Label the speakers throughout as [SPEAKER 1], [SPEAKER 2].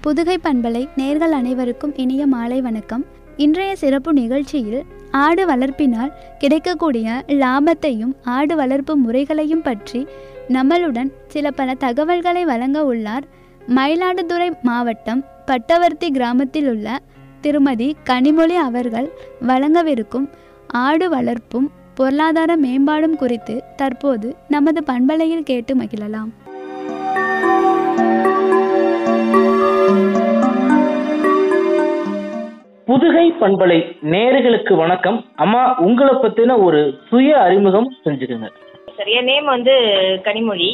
[SPEAKER 1] புதுகை பண்பலை நேர்கள் அனைவருக்கும் இனிய மாலை வணக்கம் இன்றைய சிறப்பு நிகழ்ச்சியில் ஆடு வளர்ப்பினால் கிடைக்கக்கூடிய லாபத்தையும் ஆடு வளர்ப்பு முறைகளையும் பற்றி நம்மளுடன் சில பல தகவல்களை வழங்க உள்ளார் மயிலாடுதுறை மாவட்டம் பட்டவர்த்தி கிராமத்தில் உள்ள திருமதி கனிமொழி அவர்கள் வழங்கவிருக்கும் ஆடு வளர்ப்பும் பொருளாதார மேம்பாடும் குறித்து தற்போது நமது பண்பலையில் கேட்டு மகிழலாம்
[SPEAKER 2] புதுகை பண்பலை நேர்களுக்கு வணக்கம் அம்மா உங்களை பத்தின ஒரு சுய அறிமுகம் செஞ்சுக்கோங்க
[SPEAKER 3] சார் என் நேம் வந்து கனிமொழி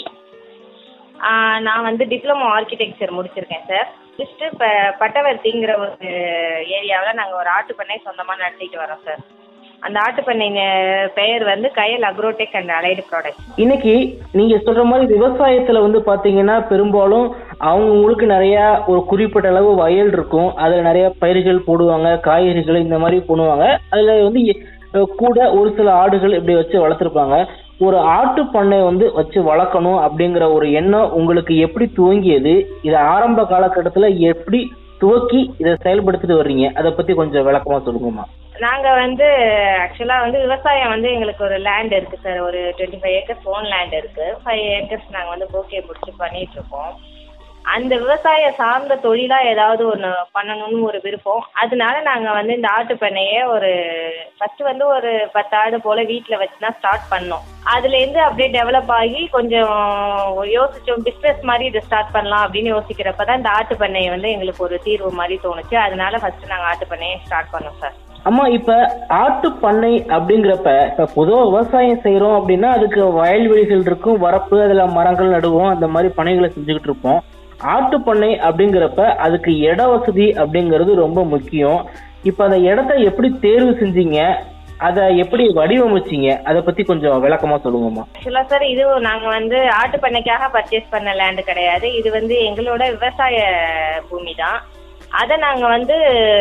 [SPEAKER 3] ஆ, நான் வந்து டிப்ளமோ ஆர்கிடெக்சர் முடிச்சிருக்கேன் சார் முடிச்சுட்டு இப்போ பட்டவர்த்திங்கிற ஒரு ஏரியாவில் நாங்கள் ஒரு ஆட்டு பண்ணை சொந்தமாக நடத்திட்டு வரோம் சார் அந்த ஆட்டு பண்ணை நெ- பெயர் வந்து Kayal agrotech and allied products
[SPEAKER 2] இன்னைக்கு நீங்க சொல்ற மாதிரி விவசாயத்துல வந்து பாத்தீங்கன்னா பெரும்பாலும் அவங்களுக்கு நிறைய ஒரு குறிப்பிட்ட அளவு வயல் இருக்கும் அதுல நிறைய பயிர்கள் போடுவாங்க காய்கறிகள் இந்த மாதிரி போடுவாங்க அதுல வந்து எ- கூட ஒரு சில ஆடுகள் இப்படி வச்சு வளர்த்துருப்பாங்க ஒரு ஆட்டு பண்ணை வந்து வச்சு வளர்க்கணும் அப்படிங்கிற ஒரு எண்ணம் உங்களுக்கு எப்படி துவங்கியது இது ஆரம்ப காலகட்டத்துல எப்படி துவக்கி இதை செயல்படுத்திட்டு வர்றீங்க அதை பத்தி கொஞ்சம் விளக்கமா சொல்லுங்கம்மா
[SPEAKER 3] நாங்கள் வந்து ஆக்சுவலாக வந்து விவசாயம் வந்து எங்களுக்கு ஒரு லேண்ட் இருக்குது சார் ஒரு twenty five acres own land இருக்குது ஃபைவ் ஏக்கர்ஸ் நாங்கள் வந்து போக்கே பிடிச்சி பண்ணிட்டு இருக்கோம் அந்த விவசாய சார்ந்த தொழிலாக ஏதாவது ஒன்று பண்ணணும்னு ஒரு விருப்பம் அதனால நாங்கள் வந்து இந்த ஆட்டு பண்ணையை ஒரு ஃபஸ்ட்டு வந்து ஒரு பத்து ஆடு போல் வீட்டில் வச்சு தான் ஸ்டார்ட் பண்ணோம் அதுலேருந்து அப்படியே டெவலப் ஆகி கொஞ்சம் யோசிச்சோம் பிஸ்னஸ் மாதிரி இதை ஸ்டார்ட் பண்ணலாம் அப்படின்னு யோசிக்கிறப்ப தான் இந்த ஆட்டு பண்ணையை வந்து எங்களுக்கு ஒரு தீர்வு மாதிரி தோணுச்சு அதனால ஃபஸ்ட்டு நாங்கள் ஆட்டு பண்ணையை ஸ்டார்ட் பண்ணோம் சார்
[SPEAKER 2] அம்மா இப்ப ஆட்டு பண்ணை அப்படிங்கிறப்ப இப்ப பொதுவா விவசாயம் செய்யறோம் அப்படின்னா அதுக்கு வயல்வெளிகள் இருக்கும் வரப்பு அதுல மரங்கள் நடுவோம் அந்த மாதிரி பணிகளை செஞ்சுக்கிட்டு இருப்போம் ஆட்டு பண்ணை அப்படிங்கிறப்ப அதுக்கு இட வசதி அப்படிங்கிறது ரொம்ப முக்கியம் இப்ப அந்த இடத்த எப்படி தேர்வு செஞ்சீங்க அதை எப்படி வடிவமைச்சீங்க அதை பத்தி கொஞ்சம் விளக்கமா சொல்லுங்கம்மா
[SPEAKER 3] ஆக்சுவலாக சார் இது நாங்கள் வந்து ஆட்டு பண்ணைக்காக பர்ச்சேஸ் பண்ண லேண்டு கிடையாது இது வந்து எங்களோட விவசாய பூமி தான் அதை நாங்கள் வந்து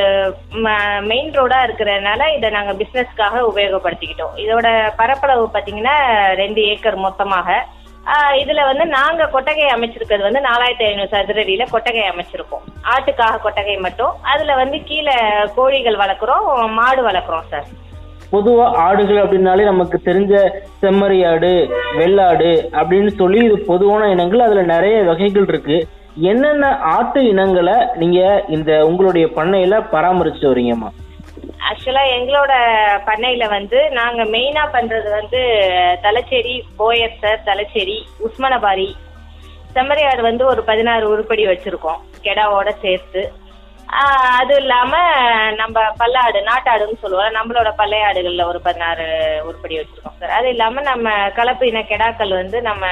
[SPEAKER 3] மெயின் ரோடாக இருக்கிறதுனால இதை நாங்கள் பிஸ்னஸ்க்காக உபயோகப்படுத்திக்கிட்டோம் இதோட பரப்பளவு பார்த்தீங்கன்னா ரெண்டு ஏக்கர் மொத்தமாக இதில் வந்து நாங்கள் கொட்டகை அமைச்சிருக்கிறது வந்து நாலாயிரத்தி ஐநூறு சதுரடியில் கொட்டகை அமைச்சிருக்கோம் ஆட்டுக்காக கொட்டகை மட்டும் அதில் வந்து கீழே கோழிகள் வளர்க்குறோம் மாடு வளர்க்குறோம் சார்
[SPEAKER 2] பொதுவா ஆடுகள் அப்படின்னாலே நமக்கு தெரிஞ்ச செம்மறி ஆடு வெள்ளாடு அப்படின்னு சொல்லி இது பொதுவான இனங்கள் அதுல நிறைய வகைகள் இருக்கு என்னென்ன ஆட்டு இனங்களை நீங்க இந்த உங்களுடைய பண்ணையில பராமரிச்சுட்டு வரீங்கம்மா
[SPEAKER 3] ஆக்சுவலாக எங்களோட பண்ணையில் வந்து நாங்கள் மெயினாக பண்ணுறது வந்து தலைச்சேரி போயர் சார் தலைச்சேரி உஸ்மனபாரி செம்மறி ஆடு வந்து ஒரு பதினாறு உருப்படி வச்சுருக்கோம் கெடாவோட சேர்த்து ஆஹ் அது இல்லாமல் நம்ம பல்லாடு நாட்டாடுன்னு சொல்லுவோம் நம்மளோட பல்லையாடுகளில் ஒரு பதினாறு உருப்படி வச்சுருக்கோம் சார் அது இல்லாமல் நம்ம கலப்பு இன கெடாக்கள் வந்து நம்ம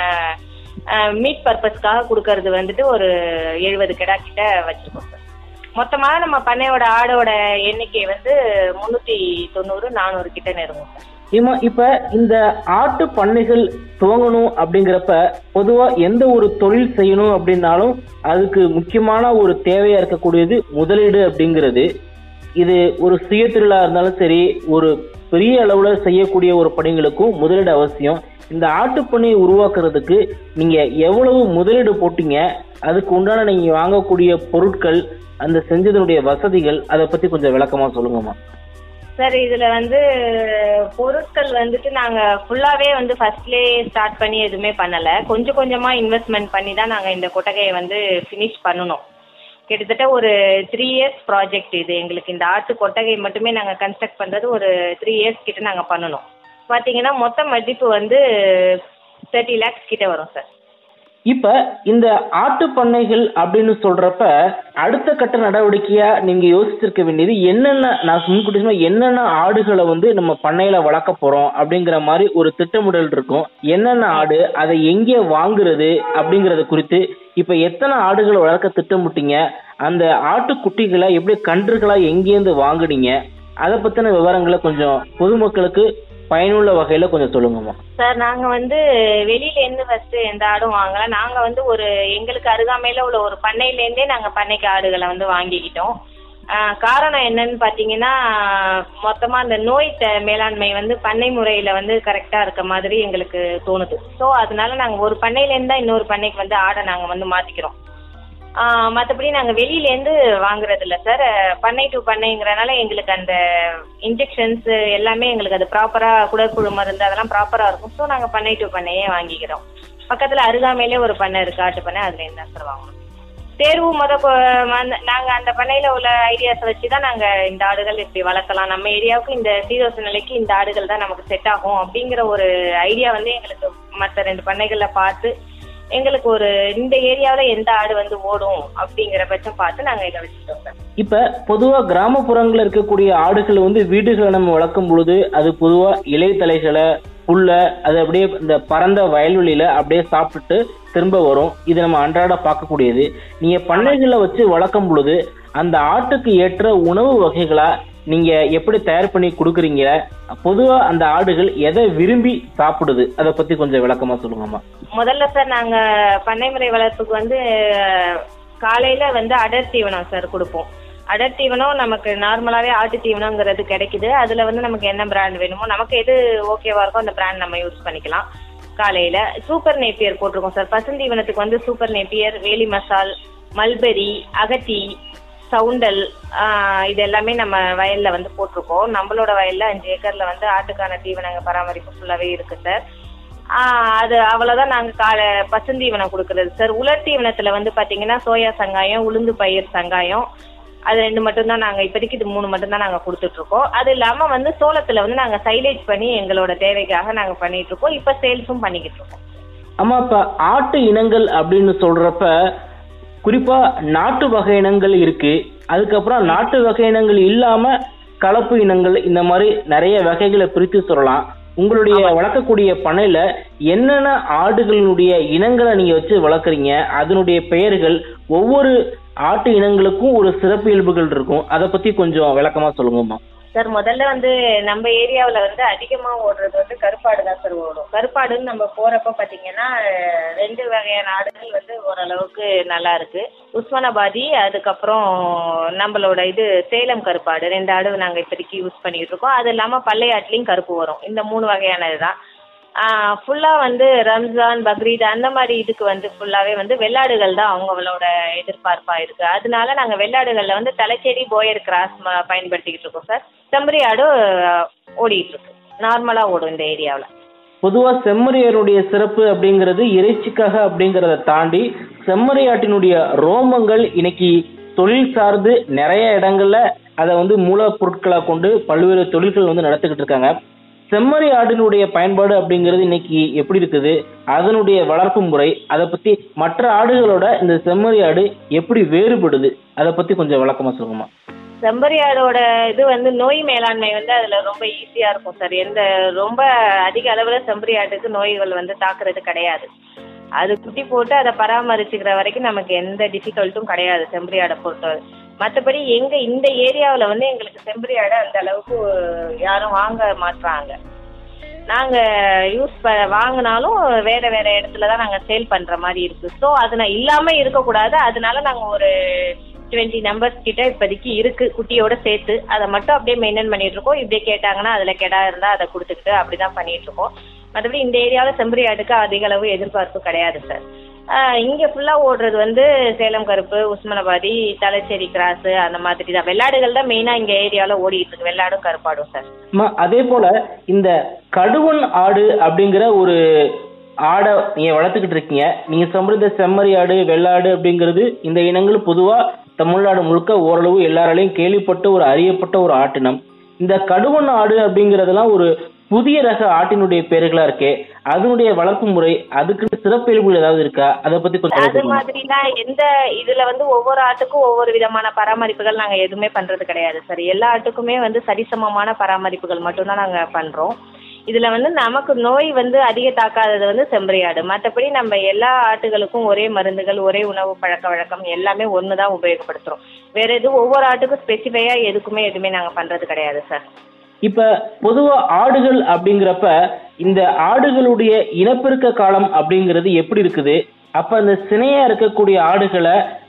[SPEAKER 3] மீட் பர்பஸ்க்காக கொடுக்கறது வந்துட்டு ஒரு எழுபது கெடா கிட்ட வச்சுருக்கோம் சார் மொத்தமாக நம்ம பண்ணையோட ஆடோட எண்ணிக்கை வந்து முந்நூற்றி தொண்ணூறு நானூறு கிட்ட நெருங்கும் சார்
[SPEAKER 2] ஏமா இப்ப இந்த ஆட்டு பண்ணைகள் துவங்கணும் அப்படிங்கிறப்ப பொதுவா எந்த ஒரு தொழில் செய்யணும் அப்படின்னாலும் அதுக்கு முக்கியமான ஒரு தேவையா இருக்கக்கூடியது முதலீடு அப்படிங்கிறது இது ஒரு சுய தொழிலா இருந்தாலும் சரி ஒரு பெரிய அளவுல செய்யக்கூடிய ஒரு பணிகளுக்கும் முதலீடு அவசியம் இந்த ஆட்டுப்பண்ணையை உருவாக்குறதுக்கு நீங்க எவ்வளவு முதலீடு போட்டீங்க அதுக்கு உண்டான நீங்க வாங்கக்கூடிய பொருட்கள் அந்த செஞ்சதனுடைய வசதிகள் அதை பத்தி கொஞ்சம் விளக்கமா சொல்லுங்கம்மா
[SPEAKER 3] சார் இதில் வந்து பொருட்கள் வந்துட்டு நாங்கள் ஃபுல்லாகவே வந்து ஃபர்ஸ்ட்லேயே ஸ்டார்ட் பண்ணி எதுவுமே பண்ணலை கொஞ்சம் கொஞ்சமாக இன்வெஸ்ட்மெண்ட் பண்ணி தான் நாங்கள் இந்த கொட்டகையை வந்து ஃபினிஷ் பண்ணணும் கிட்டத்தட்ட ஒரு த்ரீ இயர்ஸ் ப்ராஜெக்ட் இது எங்களுக்கு இந்த ஆட்டு கொட்டகை மட்டுமே நாங்கள் கன்ஸ்ட்ரக்ட் பண்ணுறது ஒரு த்ரீ இயர்ஸ் கிட்ட நாங்கள் பண்ணணும் பார்த்தீங்கன்னா மொத்த மதிப்பு வந்து தேர்ட்டி லேக்ஸ் கிட்ட வரும் சார்
[SPEAKER 2] இப்ப இந்த ஆட்டு பண்ணைகள் அப்படின்னு சொல்றப்ப அடுத்த கட்ட நடவடிக்கையா நீங்க யோசிச்சிருக்க வேண்டியது என்னென்ன நான் முன்கூட்டி சொன்ன என்னென்ன ஆடுகளை வந்து நம்ம பண்ணையில வளர்க்க போறோம் அப்படிங்கிற மாதிரி ஒரு திட்டமிடல் இருக்கும் என்னென்ன ஆடு அதை எங்கே வாங்குறது அப்படிங்கறது குறித்து இப்ப எத்தனை ஆடுகளை வளர்க்க திட்டமிட்டீங்க அந்த ஆட்டுக்குட்டிகளை எப்படி கன்றுகளா எங்கேருந்து வாங்குனீங்க அதை பத்தின விவரங்களை கொஞ்சம் பொதுமக்களுக்கு பயனுள்ள வகையில கொஞ்சம் சொல்லுங்கம்மா
[SPEAKER 3] சார் நாங்கள் வந்து வெளியிலேருந்து ஃபஸ்ட்டு எந்த ஆடும் வாங்கல நாங்கள் வந்து ஒரு எங்களுக்கு அருகாமையில் உள்ள ஒரு பண்ணையிலேருந்தே நாங்கள் பண்ணைக்கு ஆடுகளை வந்து வாங்கிக்கிட்டோம் ஆஹ் காரணம் என்னன்னு பார்த்தீங்கன்னா மொத்தமாக அந்த நோய் த- மேலாண்மை வந்து பண்ணை முறையில் வந்து கரெக்டாக இருக்க மாதிரி எங்களுக்கு தோணுது ஸோ அதனால நாங்கள் ஒரு பண்ணையிலேருந்து தான் இன்னொரு பண்ணைக்கு வந்து ஆடை நாங்கள் வந்து மாற்றிக்கிறோம் மற்றபடி நாங்கள் வெளியிலேருந்து வாங்குறது இல்லை சார் பண்ணை டு பண்ணைங்கிறனால எங்களுக்கு அந்த இன்ஜெக்ஷன்ஸ் எல்லாமே எங்களுக்கு அது ப்ராப்பராக குடற்புழு மருந்து அதெல்லாம் ப்ராப்பராக இருக்கும் ஸோ நாங்கள் பண்ணை டு பண்ணையே வாங்கிக்கிறோம் பக்கத்தில் அருகாமையிலே ஒரு பண்ணை இருக்கு ஆட்டு பண்ணை அதுலேருந்து தான் சார் வாங்கணும் தேர்வு முத கொ- அந்த- நாங்க அந்த பண்ணையில உள்ள ஐடியாஸ் வச்சு தான் நாங்க இந்த ஆடுகள் இப்படி வளர்க்கலாம் நம்ம ஏரியாவுக்கு இந்த சீதோச நிலைக்கு இந்த ஆடுகள் தான் நமக்கு செட் ஆகும் அப்படிங்கிற ஒரு ஐடியா வந்து எங்களுக்கு மற்ற ரெண்டு பண்ணைகள்ல பார்த்து எங்களுக்கு ஒரு இந்த ஏரியாவுல எந்த ஆடு வந்து ஓடும் அப்படிங்கிற பட்சம் பார்த்து நாங்க இதை வச்சுட்டோம் சார்
[SPEAKER 2] இப்ப பொதுவா கிராமப்புறங்கள்ல இருக்கக்கூடிய ஆடுகள் வந்து வீடுகளை நம்ம வளர்க்கும் பொழுது அது பொதுவா இலைத்தலைகளை புல்ல அது அப்படியே இந்த பரந்த வயல்வெளியில அப்படியே சாப்பிட்டுட்டு திரும்ப வரும் இது நம்ம அன்றாட பார்க்கக்கூடியது நீங்க பண்ணைகளை வச்சு வளர்க்கும் பொழுது அந்த ஆட்டுக்கு ஏற்ற உணவு வகைகளா நீங்க எப்படி தயார் பண்ணி கொடுக்குறீங்க பொதுவா அந்த ஆடுகள் எதை விரும்பி சாப்பிடுது அதை பத்தி கொஞ்சம் விளக்கமா சொல்லுங்கம்மா
[SPEAKER 3] முதல்ல சார் நாங்க பண்ணை முறை வளர்ப்புக்கு வந்து அஹ், காலையில வந்து அடர் தீவனம் சார் கொடுப்போம் அடர் தீவனம் நமக்கு நார்மலாவே ஆட்டு தீவனங்கிறது கிடைக்குது அதுல வந்து நமக்கு என்ன பிராண்ட் வேணுமோ நமக்கு எது ஓகேவா இருக்கோ அந்த பிராண்ட் நம்ம யூஸ் பண்ணிக்கலாம் காலையில சூப்பர் நேப்பியர் போட்டிருக்கோம் சார் பசுந்தீவனத்துக்கு வந்து சூப்பர் நேப்பியர் வேலி மசால் மல்பெரி அகத்தி சவுண்டல் ஆஹ் இது எல்லாமே நம்ம வயல்ல வந்து போட்டிருக்கோம் நம்மளோட வயல்ல அஞ்சு ஏக்கர்ல வந்து ஆட்டுக்கான தீவனங்க பராமரிப்பு ஃபுல்லாவே இருக்கு சார் ஆஹ் அது அவ்வளவுதான் நாங்க காலை பசுந்தீவனம் கொடுக்கறது சார் உலர் தீவனத்துல வந்து பாத்தீங்கன்னா சோயா சங்காயம் உளுந்து பயிர் சங்காயம் அது ரெண்டு மட்டும்தான் நாங்க இப்போதைக்கு இது மூணு மட்டும்தான் நாங்க கொடுத்துட்டு இருக்கோம் அது இல்லாம வந்து சோளத்துல வந்து நாங்க சைலேஜ் பண்ணி எங்களோட தேவைக்காக நாங்க பண்ணிட்டு இருக்கோம் இப்ப சேல்ஸும் பண்ணிக்கிட்டு இருக்கோம்
[SPEAKER 2] ஆமா இப்ப ஆட்டு இனங்கள் அப்படின்னு சொல்றப்ப குறிப்பா நாட்டு வகை இனங்கள் இருக்கு அதுக்கப்புறம் நாட்டு வகை இனங்கள் இல்லாம கலப்பு இனங்கள் இந்த மாதிரி நிறைய வகைகளை பிரித்து சொல்லலாம் உங்களுடைய வளர்க்கக்கூடிய பண்ணையில என்னென்ன ஆடுகளினுடைய இனங்களை நீங்க வச்சு வளர்க்குறீங்க அதனுடைய பெயர்கள் ஒவ்வொரு ஆட்டு இனங்களுக்கும் ஒரு சிறப்பு இயல்புகள் இருக்கும் அதை பத்தி கொஞ்சம் விளக்கமா சொல்லுங்கம்மா
[SPEAKER 3] சார் முதல்ல வந்து நம்ம ஏரியாவுல வந்து அதிகமா ஓடுறது வந்து கருப்பாடு தான் சார் ஓடும் கருப்பாடுன்னு நம்ம போறப்ப பாத்தீங்கன்னா அஹ், ரெண்டு வகையான ஆடுகள் வந்து ஓரளவுக்கு நல்லா இருக்கு உஸ்மானாபாதி அதுக்கப்புறம் நம்மளோட இது சேலம் கருப்பாடு ரெண்டு ஆடு நாங்க இப்போதைக்கு யூஸ் பண்ணிட்டு இருக்கோம் அது இல்லாம பள்ளையாட்டுலயும் கருப்பு வரும் இந்த மூணு வகையானது தான் ஃபுல்லாக வந்து ரம்ஜான் பக்ரீத் அந்த மாதிரி இதுக்கு வந்து ஃபுல்லாகவே வந்து வெள்ளாடுகள் தான் அவங்களோட எதிர்பார்ப்பாக இருக்குது அதனால நாங்கள் வெள்ளாடுகளில் வந்து தலைச்சேரி போயர் கிராஸ் ம- பயன்படுத்திக்கிட்டு இருக்கோம் சார் செம்பரி ஆடு அஹ், ஓடிட்டு இருக்கு நார்மலாக ஓடும் இந்த ஏரியாவில்
[SPEAKER 2] பொதுவா செம்மறியாருடைய சிறப்பு அப்படிங்கிறது இறைச்சிக்காக அப்படிங்கிறத தாண்டி செம்மறியாட்டினுடைய ரோமங்கள் இன்னைக்கு தொழில் சார்ந்து நிறைய இடங்கள்ல அதை வந்து மூலப்பொருட்களா கொண்டு பல்வேறு தொழில்கள் வந்து நடத்திக்கிட்டு இருக்காங்க செம்மறி ஆடினுடைய பயன்பாடு அப்படிங்கிறது இன்னைக்கு எப்படி இருக்குது அதனுடைய வளர்ப்பு முறை அதை பத்தி மற்ற ஆடுகளோட இந்த செம்மறி ஆடு எப்படி வேறுபடுது அதை பத்தி கொஞ்சம் விளக்கமா சொல்லுங்கம்மா
[SPEAKER 3] செம்பரி ஆடோட இது வந்து நோய் மேலாண்மை வந்து அதுல ரொம்ப ஈஸியா இருக்கும் சார் எந்த ரொம்ப அதிக அளவுல செம்பரி ஆட்டுக்கு நோய்கள் வந்து தாக்குறது கிடையாது அது குட்டி போட்டு அதை பராமரிச்சுக்கிற வரைக்கும் நமக்கு எந்த டிஃபிகல்ட்டும் கிடையாது செம்பரி ஆடை பொறுத்தவரை மற்றபடி எங்க இந்த ஏரியாவுல வந்து எங்களுக்கு செம்பரி ஆடை அந்த அளவுக்கு யாரும் வாங்க மாட்றாங்க நாங்க யூஸ் ப வாங்கினாலும் வேற வேற இடத்துல தான் நாங்க சேல் பண்ற மாதிரி இருக்கு ஸோ அது நான் இல்லாம இருக்கக்கூடாது அதனால நாங்க ஒரு டுவெண்ட்டி நம்பர்ஸ் கிட்ட இப்போதைக்கு இருக்கு குட்டியோட சேர்த்து அதை மட்டும் அப்படியே மெயின்டைன் பண்ணிட்டு இருக்கோம் இப்படியே கேட்டாங்கன்னா அதுல கெடா இருந்தா அதை கொடுத்துக்கிட்டு அப்படிதான் பண்ணிட்டு இருக்கோம் மற்றபடி இந்த ஏரியாவில் செம்பரி ஆட்டுக்கு அதிக அளவு எதிர்பார்ப்பு கிடையாது சார் ஆஹ் இங்க ஃபுல்லா ஓடுறது வந்து சேலம் கருப்பு உஸ்மனபாதி தலைச்சேரி கிராஸ் அந்த மாதிரி தான் வெள்ளாடுகள் தான் மெயினா இங்க ஏரியாவில் ஓடிட்டு இருக்கு வெள்ளாடும் கருப்பாடும் சார்
[SPEAKER 2] அம்மா, அதே போல இந்த கடுவன் ஆடு அப்படிங்கிற ஒரு ஆடை நீங்க வளர்த்துக்கிட்டு இருக்கீங்க நீங்க சொல்ற செம்மறி ஆடு வெள்ளாடு அப்படிங்கிறது இந்த இனங்கள் பொதுவா தமிழ்நாடு முழுக்க ஓரளவு எல்லாராலையும் கேள்விப்பட்ட ஒரு அறியப்பட்ட ஒரு ஆட்டினம் இந்த கடுவன் ஆடு அப்படிங்கறதெல்லாம் ஒரு புதிய ரக ஆட்டினுடைய பெயர்களா இருக்கே அதனுடைய வளர்ப்பு முறை அதுக்கு சிறப்பியல்புகள் ஏதாவது இருக்கா அதை பத்தி கொஞ்சம்
[SPEAKER 3] அது
[SPEAKER 2] சொல்லுங்க.
[SPEAKER 3] மாதிரி தான் எந்த இதுல வந்து ஒவ்வொரு ஆட்டுக்கும் ஒவ்வொரு விதமான பராமரிப்புகள் நாங்க எதுவுமே பண்றது கிடையாது சார் எல்லா ஆட்டுக்குமே வந்து சரிசமமான பராமரிப்புகள் மட்டும்தான் நாங்க பண்றோம் இதுல வந்து நமக்கு நோய் வந்து அதிக தாக்காதது வந்து செம்பரி ஆடு மற்றபடி நம்ம எல்லா ஆட்டுகளுக்கும் ஒரே மருந்துகள் ஒரே உணவு பழக்க வழக்கம் எல்லாமே ஒன்று தான் உபயோகப்படுத்துறோம் வேற எதுவும் ஒவ்வொரு ஆட்டுக்கும் ஸ்பெசிஃபையா எதுக்குமே எதுவுமே நாங்க பண்றது கிடையாது சார்
[SPEAKER 2] இப்ப பொதுவா ஆடுகள் அப்படிங்கிறப்ப இந்த ஆடுகளுடைய இனப்பெருக்க காலம் அப்படிங்கிறது எப்படி இருக்குது அப்ப இந்த சினையா இருக்கக்கூடிய ஆடுகளை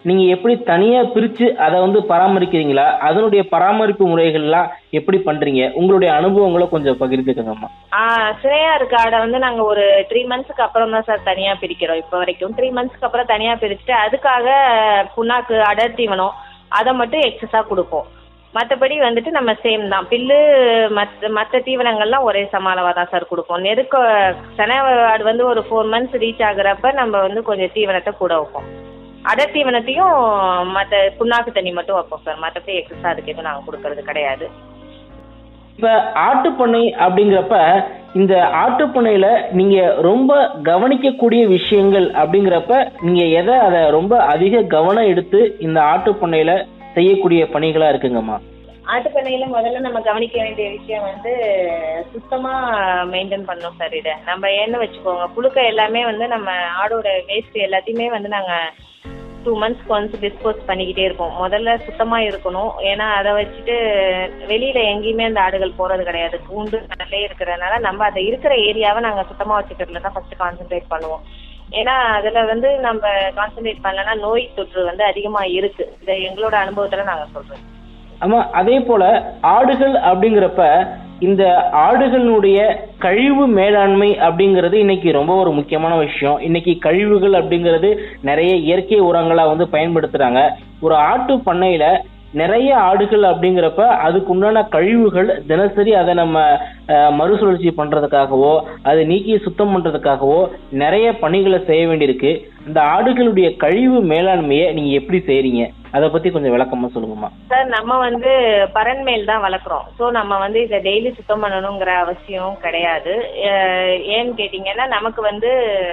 [SPEAKER 2] நீங்க எப்படி தனியா பிரிச்சு அதை வந்து பராமரிக்கிறீங்களா அதனுடைய பராமரிப்பு முறைகள்லாம் எப்படி பண்றீங்க உங்களுடைய அனுபவங்களை கொஞ்சம் பகிர்ந்துக்கங்கம்மா
[SPEAKER 3] சினையார் காடை வந்து நாங்க ஒரு த்ரீ மந்த்ஸ்க்கு அப்புறம் தான் சார் தனியா பிரிக்கிறோம் இப்போ வரைக்கும் த்ரீ மந்த்ஸ்க்கு அப்புறம் தனியா பிரிச்சுட்டு அதுக்காக புண்ணாக்கு அடர் தீவனம் அதை மட்டும் எக்ஸஸா கொடுப்போம் மற்றபடி வந்துட்டு நம்ம சேம் தான் பில்லு மற்ற மற்ற தீவனங்கள்லாம் ஒரே சமாளவா தான் சார் கொடுப்போம் நெருக்க சென ஆடு வந்து ஒரு ஃபோர் மந்த்ஸ் ரீச் ஆகுறப்ப நம்ம வந்து கொஞ்சம் தீவனத்தை கூட வைப்போம் அடர் தீவனத்தையும் மற்ற புண்ணாக்கு தண்ணி மட்டும் வைப்போம் சார் மற்றபடி எக்ஸஸா அதுக்கு எதுவும் நாங்கள் கொடுக்கறது கிடையாது
[SPEAKER 2] இப்ப ஆட்டுப்பண்ணை அப்படிங்கிறப்ப இந்த ஆட்டுப்பண்ணையில நீங்க ரொம்ப கவனிக்கக்கூடிய விஷயங்கள் அப்படிங்கிறப்ப நீங்க எதை அதை ரொம்ப அதிக கவனம் எடுத்து இந்த ஆட்டுப்பண்ணையில செய்யக்கூடிய பணிகளா இருக்குங்கம்மா
[SPEAKER 3] ஆட்டுப்பண்ணையில முதல்ல நம்ம கவனிக்க வேண்டிய விஷயம் வந்து சுத்தமா மெயின்டைன் பண்ணணும் சார் இதை நம்ம என்ன வச்சுக்கோங்க புழுக்க எல்லாமே வந்து நம்ம ஆடோட வேஸ்ட் எல்லாத்தையுமே வந்து நாங்க டூ மந்த்ஸ்க்கு ஒன்ஸ் டிஸ்போஸ் பண்ணிக்கிட்டே இருப்போம் முதல்ல சுத்தமா இருக்கணும் ஏன்னா அதை வச்சுட்டு வெளியில எங்கேயுமே அந்த ஆடுகள் போறது கிடையாது கூண்டு நல்லே இருக்கிறதுனால நம்ம அதை இருக்கிற ஏரியாவை நாங்க சுத்தமா வச்சுக்கிறதுல தான் ஃபர்ஸ்ட் கான்சென்ட்ரேட் பண்ணுவோம் ஏன்னா அதுல வந்து நம்ம கான்சென்ட்ரேட் பண்ணலன்னா நோய் தொற்று வந்து அதிகமா இருக்கு இதை எங்களோட அனுபவத்துல நாங்க சொல்றோம்
[SPEAKER 2] ஆமா அதே போல ஆடுகள் அப்படிங்கிறப்ப இந்த ஆடுகளுடைய கழிவு மேலாண்மை அப்படிங்கிறது இன்னைக்கு ரொம்ப ஒரு முக்கியமான விஷயம் இன்னைக்கு கழிவுகள் அப்படிங்கிறது நிறைய இயற்கை உரங்களா வந்து பயன்படுத்துறாங்க ஒரு ஆட்டு பண்ணையில நிறைய ஆடுகள் அப்படிங்கிறப்ப அதுக்கு உண்டான கழிவுகள் தினசரி அதை நம்ம அஹ், மறுசுழற்சி பண்றதுக்காகவோ அதை நீக்கி சுத்தம் பண்றதுக்காகவோ நிறைய பணிகளை செய்ய வேண்டியிருக்கு இந்த ஆடுகளுடைய கழிவு மேலாண்மையை நீங்க எப்படி செய்றீங்க அதை பத்தி கொஞ்சம் விளக்கமா சொல்லுங்கம்மா
[SPEAKER 3] சார் நம்ம வந்து பரன்மேல் தான் வளர்க்குறோம் ஸோ நம்ம வந்து இதை டெய்லி சுத்தம் பண்ணணுங்கிற அவசியம் கிடையாது அஹ் ஏன்னு கேட்டிங்கன்னா நமக்கு வந்து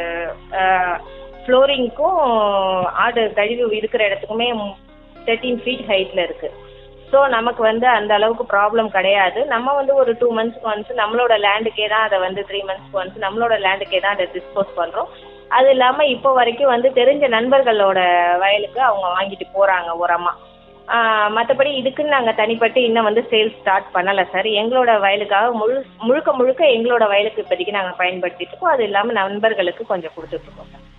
[SPEAKER 3] ஃப்ளோரிங்க்கும் ஆடு கழிவு இருக்கிற இடத்துக்குமே தேர்ட்டீன் ஃபீட் ஹைட்டில் இருக்கு ஸோ நமக்கு வந்து அந்த அளவுக்கு ப்ராப்ளம் கிடையாது நம்ம வந்து ஒரு டூ மந்த்ஸ்க்கு ஒன்ஸ் நம்மளோட லேண்டுக்கே தான் அதை வந்து த்ரீ மந்த்ஸ்க்கு ஒன்ஸ் நம்மளோட லேண்டுக்கே தான் அதை டிஸ்போஸ் பண்ணுறோம் அது இல்லாமல் இப்போ வரைக்கும் வந்து தெரிஞ்ச நண்பர்களோட வயலுக்கு அவங்க வாங்கிட்டு போகிறாங்க உரமா மற்றபடி இதுக்குன்னு நாங்கள் தனிப்பட்டு இன்னும் வந்து சேல்ஸ் ஸ்டார்ட் பண்ணலை சார் எங்களோட வயலுக்காக முழு முழுக்க முழுக்க எங்களோட வயலுக்கு இப்போதைக்கு நாங்கள் பயன்படுத்திட்டு இருக்கோம் அது இல்லாமல் நண்பர்களுக்கு கொஞ்சம் கொடுத்துட்ருக்கோம் சார்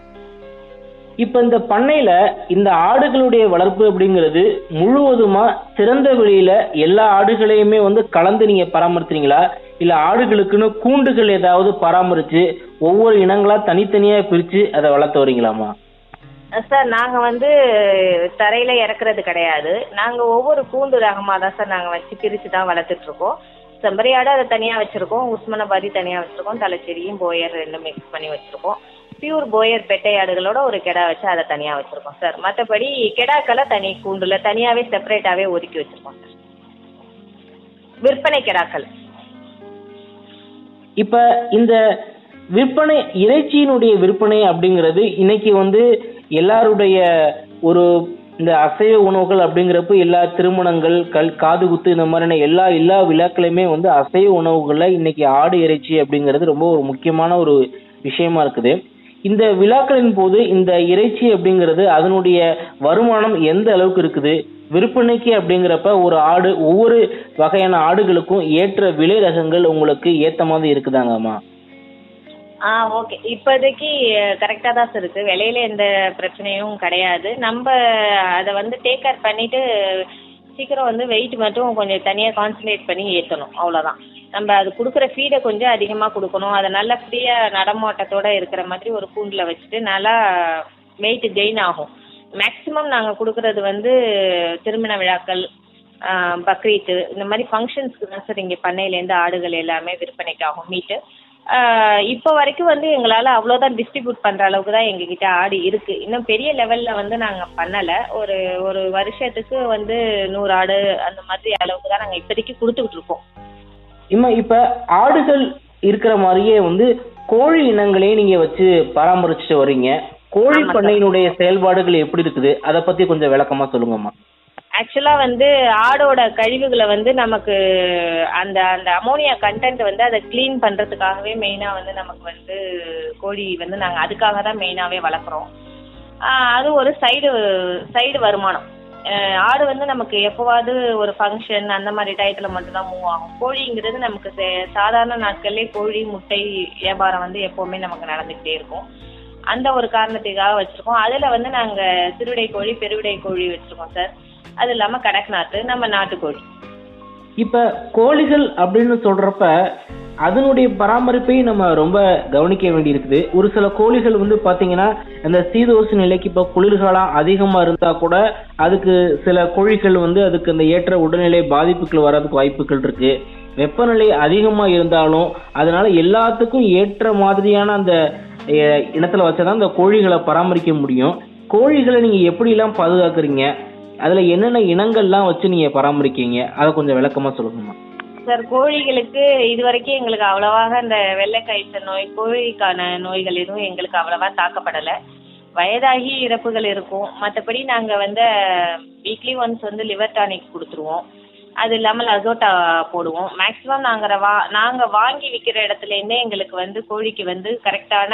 [SPEAKER 2] இப்ப இந்த பண்ணையில இந்த ஆடுகளுடைய வளர்ப்பு அப்படிங்கிறது முழுவதுமா திறந்த வெளியில எல்லா ஆடுகளையுமே வந்து கலந்து நீங்க பராமரிக்கிறீங்களா இல்ல ஆடுகளுக்குன்னு கூண்டுகள் ஏதாவது பராமரிச்சு ஒவ்வொரு இனங்களா தனித்தனியா பிரிச்சு அதை வளர்த்து வரீங்களாமா
[SPEAKER 3] சார் நாங்கள் வந்து தரையில் இறக்குறது கிடையாது நாங்கள் ஒவ்வொரு கூண்டு ரகமாக தான் சார் நாங்கள் வச்சு பிரித்து தான் வளர்த்துட்ருக்கோம் செம்பரியாடு அதை தனியாக வச்சுருக்கோம் உஸ்மனபாதி தனியாக வச்சுருக்கோம் தலைச்செடியும் போயர் ரெண்டும் மிக்ஸ் பண்ணி வச்சுருக்கோம் பியூர் போயர் பெட்டை ஆடுகளோட ஒரு கெடா வச்சு அதை தனியாக வச்சுருக்கோம் சார் மற்றபடி கெடாக்களை தனி கூண்டில் தனியாகவே செப்பரேட்டாகவே ஒதுக்கி வச்சுருக்கோம் சார் விற்பனை கெடாக்கள்
[SPEAKER 2] இப்ப இந்த விற்பனை இறைச்சியினுடைய விற்பனை அப்படிங்கிறது இன்னைக்கு வந்து எல்லாருடைய ஒரு இந்த அசைவ உணவுகள் அப்படிங்கிறப்ப எல்லா திருமணங்கள் கல் காது குத்து இந்த மாதிரியான எல்லா எல்லா விழாக்களையுமே வந்து அசைவ உணவுகள்ல இன்னைக்கு ஆடு இறைச்சி அப்படிங்கிறது ரொம்ப ஒரு முக்கியமான ஒரு விஷயமா இருக்குது இந்த விழாக்களின் போது இந்த இறைச்சி அப்படிங்கிறது அதனுடைய வருமானம் எந்த அளவுக்கு இருக்குது விற்பனைக்கு அப்படிங்கிறப்ப ஒரு ஆடு ஒவ்வொரு வகையான ஆடுகளுக்கும் ஏற்ற விலை ரகங்கள் உங்களுக்கு ஏத்த மாதிரி இருக்குதாங்கம்மா
[SPEAKER 3] ஆ ஓகே இப்போதைக்கு கரெக்டாக தான் சார் இருக்குது விலையில எந்த பிரச்சனையும் கிடையாது நம்ம அதை வந்து டேக் கேர் பண்ணிவிட்டு சீக்கிரம் வந்து வெயிட் மட்டும் கொஞ்சம் தனியாக கான்சன்ட்ரேட் பண்ணி ஏற்றணும் அவ்வளோதான் நம்ம அது கொடுக்குற ஃபீடை கொஞ்சம் அதிகமாக கொடுக்கணும் அதை நல்லா ஃப்ரீயாக நடமாட்டத்தோடு இருக்கிற மாதிரி ஒரு கூண்டில் வச்சுட்டு நல்லா வெயிட் கெயின் ஆகும் மேக்ஸிமம் நாங்கள் கொடுக்குறது வந்து திருமண விழாக்கள் ஆ, பக்ரீத்து இந்த மாதிரி ஃபங்க்ஷன்ஸ்க்கு தான் சார் இங்கே பண்ணையிலேருந்து ஆடுகள் எல்லாமே விற்பனைக்கு ஆகும் மீட்டு இப்போ வரைக்கும் வந்து எங்களால் அவ்வளோதான் டிஸ்ட்ரிபியூட் பண்ணுற அளவுக்கு தான் எங்ககிட்ட ஆடு இருக்குது இன்னும் பெரிய லெவலில் வந்து நாங்கள் பண்ணலை ஒரு ஒரு வருஷத்துக்கு வந்து நூறு ஆடு அந்த மாதிரி அளவுக்கு தான் நாங்கள் இப்போதைக்கு கொடுத்துக்கிட்டு இருக்கோம்
[SPEAKER 2] இம்மா இப்ப ஆடுகள் இருக்கிற மாதிரியே வந்து கோழி இனங்களையும் நீங்க வச்சு பராமரிச்சுட்டு வர்றீங்க கோழி
[SPEAKER 3] ஆமா சார்.
[SPEAKER 2] பண்ணையினுடைய செயல்பாடுகள் எப்படி இருக்குது அதை பத்தி கொஞ்சம் விளக்கமா சொல்லுங்கம்மா
[SPEAKER 3] ஆக்சுவலாக வந்து ஆடோட கழிவுகளை வந்து நமக்கு அந்த அந்த அமோனியா கண்டென்ட் வந்து அதை க்ளீன் பண்ணுறதுக்காகவே மெயினாக வந்து நமக்கு வந்து கோழி வந்து நாங்கள் அதுக்காக தான் மெயினாகவே வளர்க்குறோம் அது ஒரு சைடு சைடு வருமானம் ஆஹ் ஆடு வந்து நமக்கு எப்போவாவது ஒரு ஃபங்க்ஷன் அந்த மாதிரி டயத்தில் மட்டும்தான் மூவ் ஆகும் கோழிங்கிறது நமக்கு சே- சாதாரண நாட்கள்லேயே கோழி முட்டை வியாபாரம் வந்து எப்போவுமே நமக்கு நடந்துக்கிட்டே இருக்கும் அந்த ஒரு காரணத்துக்காக வச்சிருக்கோம் அதுல வந்து நாங்க சிறுவிடை கோழி பெருவிடை கோழி வச்சிருக்கோம் சார் அது இல்லாம கடக்நாத்து நம்ம நாட்டுக்கோழி
[SPEAKER 2] இப்ப கோழிகள் அப்படின்னு சொல்றப்ப அதனுடைய பராமரிப்பை நம்ம ரொம்ப கவனிக்க வேண்டியிருக்குது ஒரு சில கோழிகள் வந்து பாத்தீங்கன்னா இந்த சீதோசு நிலைக்கு இப்ப குளிர்காலம் அதிகமா இருந்தா கூட அதுக்கு சில கோழிகள் வந்து அதுக்கு அந்த ஏற்ற உடல்நிலை பாதிப்புகள் வர்றதுக்கு வாய்ப்புகள் இருக்கு வெப்பநிலை அதிகமா இருந்தாலும் அதனால எல்லாத்துக்கும் ஏற்ற மாதிரியான அந்த அஹ், இனத்துல வச்சாதான் அந்த கோழிகளை பராமரிக்க முடியும் கோழிகளை நீங்க எப்படி எல்லாம் பாதுகாக்கிறீங்க அதுல என்னென்ன இனங்கள்லாம் வச்சு நீங்க பராமரிக்கீங்க அதை கொஞ்சம் விளக்கமா சொல்லுங்கம்மா
[SPEAKER 3] சார் கோழிகளுக்கு இது வரைக்கும் எங்களுக்கு அவ்வளவாக இந்த வெள்ளை காய்ச்சல் நோய் கோழிக்கான நோய்கள் எதுவும் எங்களுக்கு அவ்வளவா தாக்கப்படலை வயதாகி இறப்புகள் இருக்கும் மற்றபடி நாங்கள் வந்து வீக்லி ஒன்ஸ் வந்து லிவர் டானிக் கொடுத்துருவோம் அது இல்லாமல் அசோட்டா போடுவோம் மேக்ஸிமம் நாங்கள் வா நாங்கள் வாங்கி விற்கிற இடத்துலேருந்தே எங்களுக்கு வந்து கோழிக்கு வந்து கரெக்டான